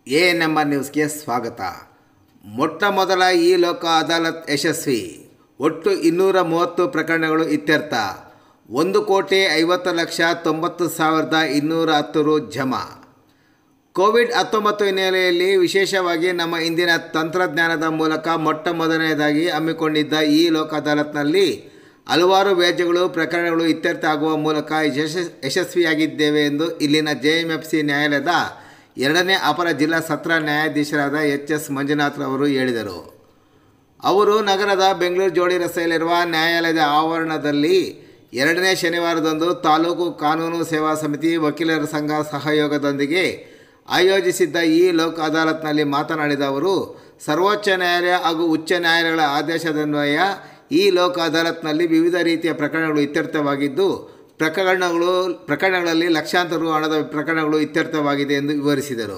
A number ನ್ಯೂಸ್ಗೆ ಸ್ವಾಗತ ಮೊಟ್ಟ ಮೊದಲ ಈ ಲೋಕ ಅದಾಲತ್ ಯಶಸ್ವಿ ಒಟ್ಟು ಇನ್ನೂರ ಮೂವತ್ತು ಪ್ರಕರಣಗಳು ಇತ್ಯರ್ಥ ಒಂದು ಕೋಟಿ ಐವತ್ತು ಲಕ್ಷ ತೊಂಬತ್ತು ಸಾವಿರದ ಇನ್ನೂರ ಹತ್ತು ರು ಜಮಾ ಕೋವಿಡ್ ಹತ್ತೊಂಬತ್ತು ಹಿನ್ನೆಲೆಯಲ್ಲಿ ವಿಶೇಷವಾಗಿ ನಮ್ಮ ಇಂದಿನ ತಂತ್ರಜ್ಞಾನದ ಮೂಲಕ ಮೊಟ್ಟ ಮೊದಲನೆಯದಾಗಿ ಹಮ್ಮಿಕೊಂಡಿದ್ದ ಈ ಲೋಕ ಅದಾಲತ್ನಲ್ಲಿ ಹಲವಾರು ವ್ಯಾಜ್ಯಗಳು ಪ್ರಕರಣಗಳು ಇತ್ಯರ್ಥ ಆಗುವ ಮೂಲಕ ಯಶಸ್ ಯಶಸ್ವಿಯಾಗಿದ್ದೇವೆ ಎಂದು ಇಲ್ಲಿನ ಜೆ ಎಮ್ ಎಫ್ ಸಿ ನ್ಯಾಯಾಲಯದ ಎರಡನೇ ಅಪರ ಜಿಲ್ಲಾ ಸತ್ರ ನ್ಯಾಯಾಧೀಶರಾದ ಎಚ್ ಎಸ್ ಮಂಜುನಾಥ್ರವರು ಹೇಳಿದರು ಅವರು ನಗರದ ಬೆಂಗಳೂರು ಜೋಡಿ ರಸ್ತೆಯಲ್ಲಿರುವ ನ್ಯಾಯಾಲಯದ ಆವರಣದಲ್ಲಿ ಎರಡನೇ ಶನಿವಾರದಂದು ತಾಲೂಕು ಕಾನೂನು ಸೇವಾ ಸಮಿತಿ ವಕೀಲರ ಸಂಘ ಸಹಯೋಗದೊಂದಿಗೆ ಆಯೋಜಿಸಿದ್ದ ಈ ಲೋಕ್ ಅದಾಲತ್ನಲ್ಲಿ ಮಾತನಾಡಿದ ಅವರು ಸರ್ವೋಚ್ಚ ನ್ಯಾಯಾಲಯ ಹಾಗೂ ಉಚ್ಚ ನ್ಯಾಯಾಲಯಗಳ ಆದೇಶದನ್ವಯ ಈ ಲೋಕ್ ಅದಾಲತ್ನಲ್ಲಿ ವಿವಿಧ ರೀತಿಯ ಪ್ರಕರಣಗಳು ಇತ್ಯರ್ಥವಾಗಿದ್ದು ಪ್ರಕರಣಗಳು ಪ್ರಕರಣಗಳಲ್ಲಿ ಲಕ್ಷಾಂತರ ರು ಹಣದ ಪ್ರಕರಣಗಳು ಇತ್ಯರ್ಥವಾಗಿದೆ ಎಂದು ವಿವರಿಸಿದರು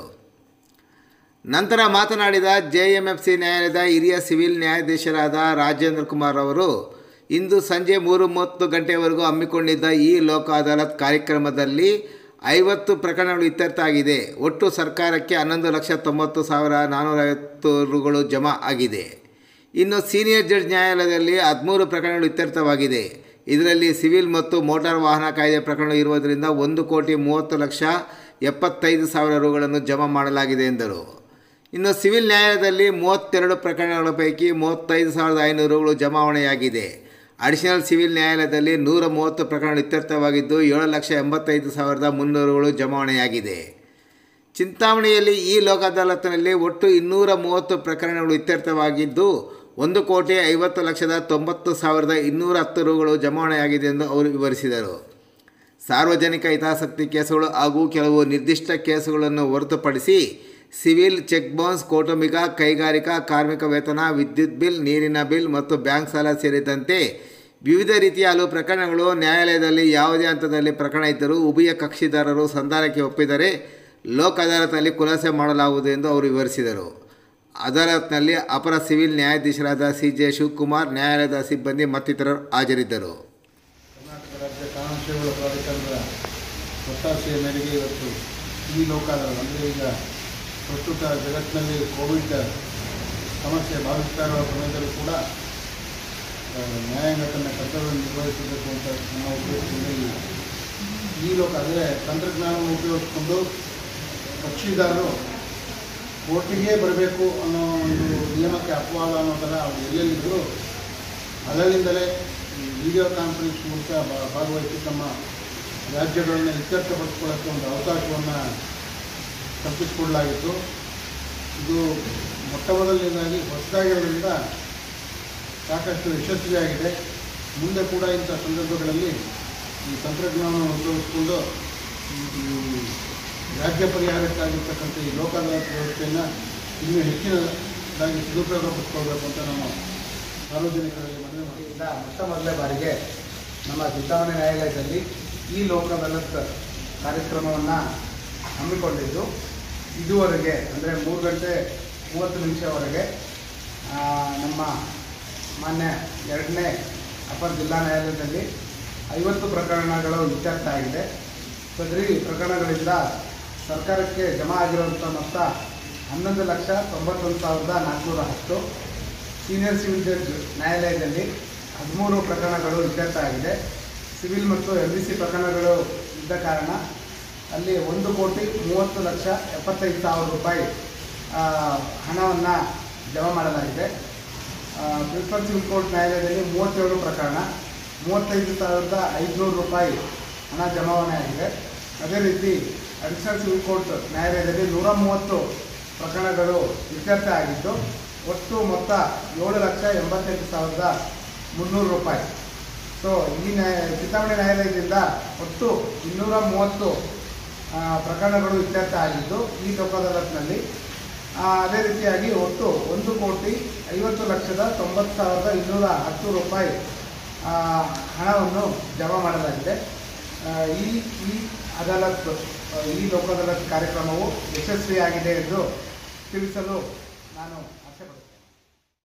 ನಂತರ ಮಾತನಾಡಿದ ಜೆ ಎಮ್ ಎಫ್ ಸಿ ನ್ಯಾಯಾಲಯದ ಹಿರಿಯ ಸಿವಿಲ್ ನ್ಯಾಯಾಧೀಶರಾದ ರಾಜೇಂದ್ರ ಕುಮಾರ್ ಅವರು ಇಂದು ಸಂಜೆ ಮೂರು ಮೂವತ್ತು ಗಂಟೆವರೆಗೂ ಹಮ್ಮಿಕೊಂಡಿದ್ದ ಈ ಲೋಕ ಅದಾಲತ್ ಕಾರ್ಯಕ್ರಮದಲ್ಲಿ ಐವತ್ತು ಪ್ರಕರಣಗಳು ಇತ್ಯರ್ಥ ಆಗಿದೆ ಒಟ್ಟು ಸರ್ಕಾರಕ್ಕೆ ಹನ್ನೊಂದು ಲಕ್ಷ ತೊಂಬತ್ತು ಸಾವಿರ ನಾನ್ನೂರೈವತ್ತು ರುಗಳು ಜಮಾ ಆಗಿದೆ ಇನ್ನು ಸೀನಿಯರ್ ಜಡ್ಜ್ ನ್ಯಾಯಾಲಯದಲ್ಲಿ ಹದಿಮೂರು ಪ್ರಕರಣಗಳು ಇತ್ಯರ್ಥವಾಗಿದೆ ಇದರಲ್ಲಿ ಸಿವಿಲ್ ಮತ್ತು ಮೋಟಾರ್ ವಾಹನ ಕಾಯ್ದೆ ಪ್ರಕರಣ ಇರುವುದರಿಂದ ಒಂದು ಕೋಟಿ ಮೂವತ್ತು ಲಕ್ಷ ಎಪ್ಪತ್ತೈದು ಸಾವಿರ ರುಗಳನ್ನು ಜಮಾ ಮಾಡಲಾಗಿದೆ ಎಂದರು ಇನ್ನು ಸಿವಿಲ್ ನ್ಯಾಯಾಲಯದಲ್ಲಿ ಮೂವತ್ತೆರಡು ಪ್ರಕರಣಗಳ ಪೈಕಿ ಮೂವತ್ತೈದು ಸಾವಿರದ ಐನೂರು ರುಗಳು ಜಮಾವಣೆಯಾಗಿದೆ ಅಡಿಷನಲ್ ಸಿವಿಲ್ ನ್ಯಾಯಾಲಯದಲ್ಲಿ ನೂರ ಮೂವತ್ತು ಪ್ರಕರಣ ಇತ್ಯರ್ಥವಾಗಿದ್ದು ಏಳು ಲಕ್ಷ ಎಂಬತ್ತೈದು ಸಾವಿರದ ಮುನ್ನೂರು ರುಗಳು ಜಮಾವಣೆಯಾಗಿದೆ ಚಿಂತಾಮಣಿಯಲ್ಲಿ ಈ ಲೋಕ ಅದಾಲತ್ನಲ್ಲಿ ಒಟ್ಟು ಇನ್ನೂರ ಮೂವತ್ತು ಪ್ರಕರಣಗಳು ಇತ್ಯರ್ಥವಾಗಿದ್ದು ಒಂದು ಕೋಟಿ ಐವತ್ತು ಲಕ್ಷದ ತೊಂಬತ್ತು ಸಾವಿರದ ಇನ್ನೂರ ಹತ್ತು ರುಗಳು ಜಮಾವಣೆಯಾಗಿದೆ ಎಂದು ಅವರು ವಿವರಿಸಿದರು ಸಾರ್ವಜನಿಕ ಹಿತಾಸಕ್ತಿ ಕೇಸುಗಳು ಹಾಗೂ ಕೆಲವು ನಿರ್ದಿಷ್ಟ ಕೇಸುಗಳನ್ನು ಹೊರತುಪಡಿಸಿ ಸಿವಿಲ್ ಚೆಕ್ ಬೌನ್ಸ್ ಕೌಟುಂಬಿಕ ಕೈಗಾರಿಕಾ ಕಾರ್ಮಿಕ ವೇತನ ವಿದ್ಯುತ್ ಬಿಲ್ ನೀರಿನ ಬಿಲ್ ಮತ್ತು ಬ್ಯಾಂಕ್ ಸಾಲ ಸೇರಿದಂತೆ ವಿವಿಧ ರೀತಿಯ ಹಲವು ಪ್ರಕರಣಗಳು ನ್ಯಾಯಾಲಯದಲ್ಲಿ ಯಾವುದೇ ಹಂತದಲ್ಲಿ ಪ್ರಕರಣ ಇದ್ದರೂ ಉಭಯ ಕಕ್ಷಿದಾರರು ಸಂಧಾನಕ್ಕೆ ಒಪ್ಪಿದರೆ ಲೋಕ್ ಅದಾಲತ್ನಲ್ಲಿ ಖುಲಾಸೆ ಮಾಡಲಾಗುವುದು ಎಂದು ಅವರು ವಿವರಿಸಿದರು ಅದಾಲತ್ನಲ್ಲಿ ಅಪರ ಸಿವಿಲ್ ನ್ಯಾಯಾಧೀಶರಾದ ಸಿ ಜೆ ಶಿವಕುಮಾರ್ ನ್ಯಾಯಾಲಯದ ಸಿಬ್ಬಂದಿ ಮತ್ತಿತರರು ಹಾಜರಿದ್ದರು ಕರ್ನಾಟಕ ರಾಜ್ಯ ಕಾನೂನು ಸೇವೆಗಳ ಪ್ರಾಧಿಕಾರದ ಒತ್ತಾಸೆಯ ಮೇರೆಗೆ ಇವತ್ತು ಈ ಲೋಕಾದಾಲ ಅಂದರೆ ಈಗ ಪ್ರಸ್ತುತ ಜಗತ್ತಿನಲ್ಲಿ ಕೋವಿಡ್ ಸಮಸ್ಯೆ ಬಾಧಿಸ್ತಾ ಇರುವ ಸಮಯದಲ್ಲೂ ಕೂಡ ಆ, ನ್ಯಾಯಾಂಗ ತನ್ನ ಕರ್ತವ್ಯವನ್ನು ನಿರ್ವಹಿಸಬೇಕು ಅಂತ ನಮ್ಮ ಉದ್ದೇಶದಿಂದ ಈ ಈ ಲೋಕ ಅಂದರೆ ತಂತ್ರಜ್ಞಾನವನ್ನು ಉಪಯೋಗಿಸಿಕೊಂಡು ಕಕ್ಷಿದಾರರು ಕೋರ್ಟಿಗೆ ಬರಬೇಕು ಅನ್ನೋ ಒಂದು ನಿಯಮಕ್ಕೆ ಅಪವಾದ ಅನ್ನೋ ಥರ ಅವ್ರು ಎಲ್ಲೆಲ್ಲಿದ್ದರೂ ಅಲ್ಲಿಂದಲೇ ವಿಡಿಯೋ ಕಾನ್ಫರೆನ್ಸ್ ಮೂಲಕ ಭಾ- ಭಾಗವಹಿಸಿ ತಮ್ಮ ರಾಜ್ಯಗಳನ್ನು ಇತ್ಯರ್ಥಪಡಿಸ್ಕೊಳ್ಳೋಕ್ಕೆ ಒಂದು ಅವಕಾಶವನ್ನು ಕಲ್ಪಿಸಿಕೊಡಲಾಗಿತ್ತು ಇದು ಮೊಟ್ಟ ಮೊದಲನೇದಾಗಿ ಹೊಸದಾಗಿರೋದ್ರಿಂದ ಸಾಕಷ್ಟು ಯಶಸ್ವಿಯಾಗಿದೆ ಮುಂದೆ ಕೂಡ ಇಂಥ ಸಂದರ್ಭಗಳಲ್ಲಿ ಈ ತಂತ್ರಜ್ಞಾನವನ್ನು ಉಪಯೋಗಿಸಿಕೊಂಡು ಈ ರಾಜ್ಯ ಪರಿಹಾರಕ್ಕಾಗಿರ್ತಕ್ಕಂಥ ಈ ಲೋಕ ಅದಾಲತ್ ವ್ಯವಸ್ಥೆಯನ್ನು ಇನ್ನೂ ಹೆಚ್ಚಿನದಾಗಿ ಸದುಪಯೋಗ ಪಡಿಸ್ಕೊಳ್ಬೇಕು ಅಂತ ನಾವು ಸಾರ್ವಜನಿಕರಲ್ಲಿ ಮನವಿ ಮಾಡ್ತೀವಿ ಇಂದ ಮೊಟ್ಟ ಮೊದಲನೇ ಬಾರಿಗೆ ನಮ್ಮ ಚಿಂತಾಮಣಿ ನ್ಯಾಯಾಲಯದಲ್ಲಿ ಈ ಲೋಕ ಅದಾಲತ್ ಕಾರ್ಯಕ್ರಮವನ್ನು ಹಮ್ಮಿಕೊಂಡಿದ್ದು ಇದುವರೆಗೆ ಅಂದರೆ ಮೂರು ಗಂಟೆ ಮೂವತ್ತು ನಿಮಿಷವರೆಗೆ ಆ, ನಮ್ಮ ಮಾನ್ಯ ಎರಡನೇ ಅಪರ ಜಿಲ್ಲಾ ನ್ಯಾಯಾಲಯದಲ್ಲಿ ಐವತ್ತು ಪ್ರಕರಣಗಳು ಇತ್ಯರ್ಥ ಆಗಿದೆ ಸದರಿ ಪ್ರಕರಣಗಳಿಂದ ಸರ್ಕಾರಕ್ಕೆ ಜಮಾ ಆಗಿರುವಂಥ ಮೊತ್ತ ಹನ್ನೊಂದು ಲಕ್ಷ ತೊಂಬತ್ತೊಂದು ಸಾವಿರದ ನಾಲ್ಕುನೂರ ಹತ್ತು ಸೀನಿಯರ್ ಸಿವಿಲ್ ಜಡ್ಜ್ ನ್ಯಾಯಾಲಯದಲ್ಲಿ ಹದಿಮೂರು ಪ್ರಕರಣಗಳು ಇತ್ಯರ್ಥ ಆಗಿದೆ ಸಿವಿಲ್ ಮತ್ತು ಎಂ ಬಿ ಸಿ ಪ್ರಕರಣಗಳು ಇದ್ದ ಕಾರಣ ಅಲ್ಲಿ ಒಂದು ಕೋಟಿ ಮೂವತ್ತು ಲಕ್ಷ ಎಪ್ಪತ್ತೈದು ಸಾವಿರ ರೂಪಾಯಿ ಹಣವನ್ನು ಜಮಾ ಮಾಡಲಾಗಿದೆ ಪ್ರಿನ್ಸಿಪಲ್ ಸಿವಿಲ್ ಕೋರ್ಟ್ ನ್ಯಾಯಾಲಯದಲ್ಲಿ ಮೂವತ್ತೇಳು ಪ್ರಕರಣ ಮೂವತ್ತೈದು ಸಾವಿರದ ಐದುನೂರು ರೂಪಾಯಿ ಹಣ ಜಮಾವಣೆ ಆಗಿದೆ ಅದೇ ರೀತಿ ಅಡಿಷನಲ್ ಸಿವಿಲ್ ಕೋರ್ಟ್ ನ್ಯಾಯಾಲಯದಲ್ಲಿ ನೂರ ಮೂವತ್ತು ಪ್ರಕರಣಗಳು ಇತ್ಯರ್ಥ ಆಗಿದ್ದು ಒಟ್ಟು ಮೊತ್ತ ಏಳು ಲಕ್ಷ ಎಂಬತ್ತೆಂಟು ಸಾವಿರದ ಮುನ್ನೂರು ರೂಪಾಯಿ ಸೊ ಈ ನ್ಯಾಯ ಚಿಂತಾಮಣಿ ನ್ಯಾಯಾಲಯದಿಂದ ಒಟ್ಟು ಇನ್ನೂರ ಮೂವತ್ತು ಆ, ಪ್ರಕರಣಗಳು ಇತ್ಯರ್ಥ ಆಗಿದ್ದು ಈ ಲೋಕ ಅದಾಲತ್ನಲ್ಲಿ ಆ, ಅದೇ ರೀತಿಯಾಗಿ ಒಟ್ಟು ಒಂದು ಕೋಟಿ ಐವತ್ತು ಲಕ್ಷದ ತೊಂಬತ್ತು ಸಾವಿರದ ಇನ್ನೂರ ಹತ್ತು ರೂಪಾಯಿ ಆ, ಹಣವನ್ನು ಜಮಾ ಮಾಡಲಾಗಿದೆ ಆ, ಈ ಈ ಅದಾಲತ್ ಆ, ಈ ಲೋಕ ಅದಾಲತ್ ಕಾರ್ಯಕ್ರಮವು ಯಶಸ್ವಿಯಾಗಿದೆ ಎಂದು ತಿಳಿಸಲು ನಾನು ಆಸೆಪಡ್ತೇನೆ